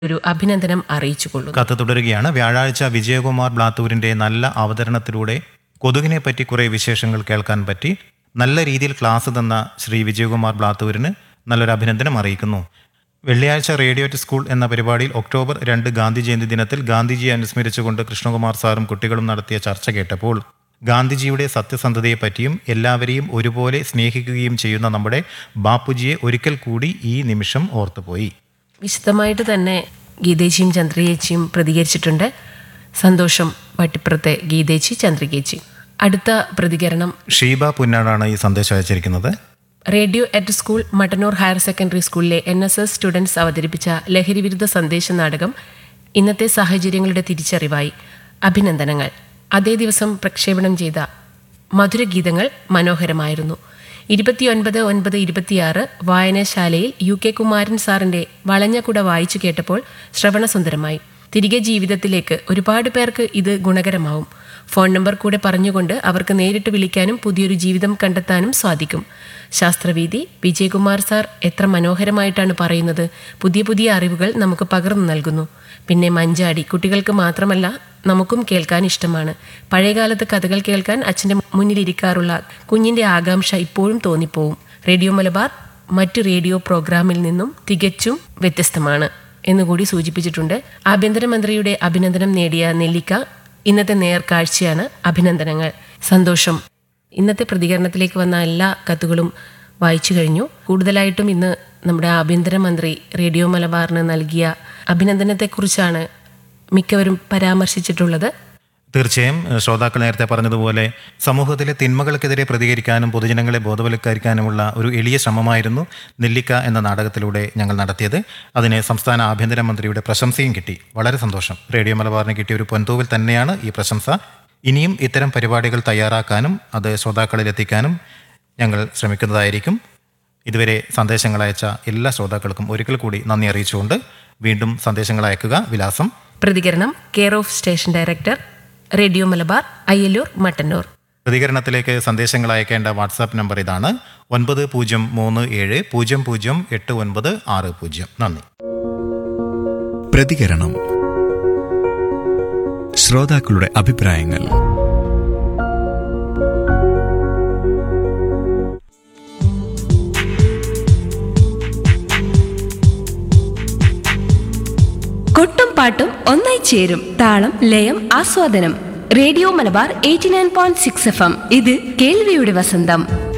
ഒരു അഭിനന്ദനം അറിയിച്ചുകൊള്ളുന്നു കത്ത് തുടരുകയാണ് വ്യാഴാഴ്ച വിജയകുമാർ ബ്ലാത്തൂരിന്റെ നല്ല അവതരണത്തിലൂടെ കൊതുകിനെ പറ്റി കുറെ വിശേഷങ്ങൾ കേൾക്കാൻ പറ്റി നല്ല രീതിയിൽ ക്ലാസ് തന്ന ശ്രീ വിജയകുമാർ ബ്ലാത്തൂരിന് നല്ലൊരു അഭിനന്ദനം അറിയിക്കുന്നു വെള്ളിയാഴ്ച റേഡിയോ ടു സ്കൂൾ എന്ന പരിപാടിയിൽ ഒക്ടോബർ രണ്ട് ഗാന്ധി ജയന്തി ദിനത്തിൽ ഗാന്ധിജിയെ അനുസ്മരിച്ചുകൊണ്ട് കൃഷ്ണകുമാർ സാറും കുട്ടികളും നടത്തിയ ചർച്ച കേട്ടപ്പോൾ ഗാന്ധിജിയുടെ സത്യസന്ധതയെപ്പറ്റിയും എല്ലാവരെയും ഒരുപോലെ സ്നേഹിക്കുകയും ചെയ്യുന്ന നമ്മുടെ ബാപ്പുജിയെ ഒരിക്കൽ കൂടി ഈ നിമിഷം ഓർത്തുപോയി വിശദമായിട്ട് തന്നെ ഗീതേച്ചിയും ചന്ദ്രികേച്ചിയും പ്രതികരിച്ചിട്ടുണ്ട് സന്തോഷം വട്ടിപ്പുറത്തെ ഗീതേച്ചി ചന്ദ്രികേച്ചി അടുത്ത പ്രതികരണം ഷീബ പുന്നാടാണ് ഈ സന്ദേശം അയച്ചിരിക്കുന്നത് radio at school Mattannur higher secondary സ്കൂളിലെ എൻ എസ് എസ് സ്റ്റുഡൻസ് അവതരിപ്പിച്ച ലഹരിവിരുദ്ധ സന്ദേശ നാടകം ഇന്നത്തെ സാഹചര്യങ്ങളുടെ തിരിച്ചറിവായി അഭിനന്ദനങ്ങൾ അതേ ദിവസം പ്രക്ഷേപണം ചെയ്ത മധുരഗീതങ്ങൾ മനോഹരമായിരുന്നു ഇരുപത്തിയൊൻപത് ഒൻപത് ഇരുപത്തിയാറ് വായനശാലയിൽ യു കെ കുമാരൻ സാറിന്റെ വളഞ്ഞകുട വായിച്ചു കേട്ടപ്പോൾ ശ്രവണസുന്ദരമായി തിരികെ ജീവിതത്തിലേക്ക് ഒരുപാട് പേർക്ക് ഇത് ഗുണകരമാവും ഫോൺ നമ്പർ കൂടെ പറഞ്ഞുകൊണ്ട് അവർക്ക് നേരിട്ട് വിളിക്കാനും പുതിയൊരു ജീവിതം കണ്ടെത്താനും സാധിക്കും ശാസ്ത്രവീതി വിജയകുമാർ സാർ എത്ര മനോഹരമായിട്ടാണ് പറയുന്നത് പുതിയ പുതിയ അറിവുകൾ നമുക്ക് പകർന്നു നൽകുന്നു പിന്നെ മഞ്ചാടി കുട്ടികൾക്ക് മാത്രമല്ല നമുക്കും കേൾക്കാൻ ഇഷ്ടമാണ് പഴയകാലത്ത് കഥകൾ കേൾക്കാൻ അച്ഛൻ്റെ മുന്നിലിരിക്കാറുള്ള കുഞ്ഞിൻ്റെ ആകാംക്ഷ ഇപ്പോഴും തോന്നിപ്പോവും റേഡിയോ മലബാർ മറ്റു റേഡിയോ പ്രോഗ്രാമിൽ നിന്നും തികച്ചും വ്യത്യസ്തമാണ് എന്നുകൂടി സൂചിപ്പിച്ചിട്ടുണ്ട് ആഭ്യന്തരമന്ത്രിയുടെ അഭിനന്ദനം നേടിയ നെല്ലിക്ക ഇന്നത്തെ നേർക്കാഴ്ചയാണ് അഭിനന്ദനങ്ങൾ സന്തോഷം ഇന്നത്തെ പ്രതികരണത്തിലേക്ക് വന്ന എല്ലാ കത്തുകളും വായിച്ചു കഴിഞ്ഞു കൂടുതലായിട്ടും ഇന്ന് നമ്മുടെ ആഭ്യന്തരമന്ത്രി റേഡിയോ മലബാറിന് നൽകിയ അഭിനന്ദനത്തെക്കുറിച്ചാണ് മിക്കവരും പരാമർശിച്ചിട്ടുള്ളത് തീർച്ചയായും ഏഹ്, ശ്രോതാക്കൾ നേരത്തെ പറഞ്ഞതുപോലെ സമൂഹത്തിലെ തിന്മകൾക്കെതിരെ പ്രതികരിക്കാനും പൊതുജനങ്ങളെ ബോധവൽക്കരിക്കാനുമുള്ള ഒരു എളിയ ശ്രമമായിരുന്നു നെല്ലിക്ക എന്ന നാടകത്തിലൂടെ ഞങ്ങൾ നടത്തിയത് അതിന് സംസ്ഥാന ആഭ്യന്തരമന്ത്രിയുടെ പ്രശംസയും കിട്ടി വളരെ സന്തോഷം റേഡിയോ മലബാറിന് കിട്ടിയ ഒരു പൊൻതൂവിൽ തന്നെയാണ് ഈ പ്രശംസ ഇനിയും ഇത്തരം പരിപാടികൾ തയ്യാറാക്കാനും അത് ശ്രോതാക്കളിൽ എത്തിക്കാനും ഞങ്ങൾ ശ്രമിക്കുന്നതായിരിക്കും ഇതുവരെ സന്ദേശങ്ങൾ അയച്ച എല്ലാ ശ്രോതാക്കൾക്കും ഒരിക്കൽ കൂടി നന്ദി അറിയിച്ചുകൊണ്ട് വീണ്ടും സന്ദേശങ്ങൾ അയക്കുക വിലാസം പ്രതികരണം care of station director radio Malabar Ayyallur Mattannur പ്രതികരണത്തിലേക്ക് സന്ദേശങ്ങൾ അയക്കേണ്ട വാട്സാപ്പ് നമ്പർ ഇതാണ് ഒൻപത് പൂജ്യം മൂന്ന് ഏഴ് പൂജ്യം പൂജ്യം എട്ട് ഒൻപത് ആറ് പൂജ്യം നന്ദി പ്രതികരണം ശ്രോതാക്കളുടെ അഭിപ്രായങ്ങൾ കൊട്ടും പാട്ടും ഒന്നായി ചേരും താളം ലയം ആസ്വാദനം radio Malabar eighty nine point six F M ഇത് കേൾവിയുടെ വസന്തം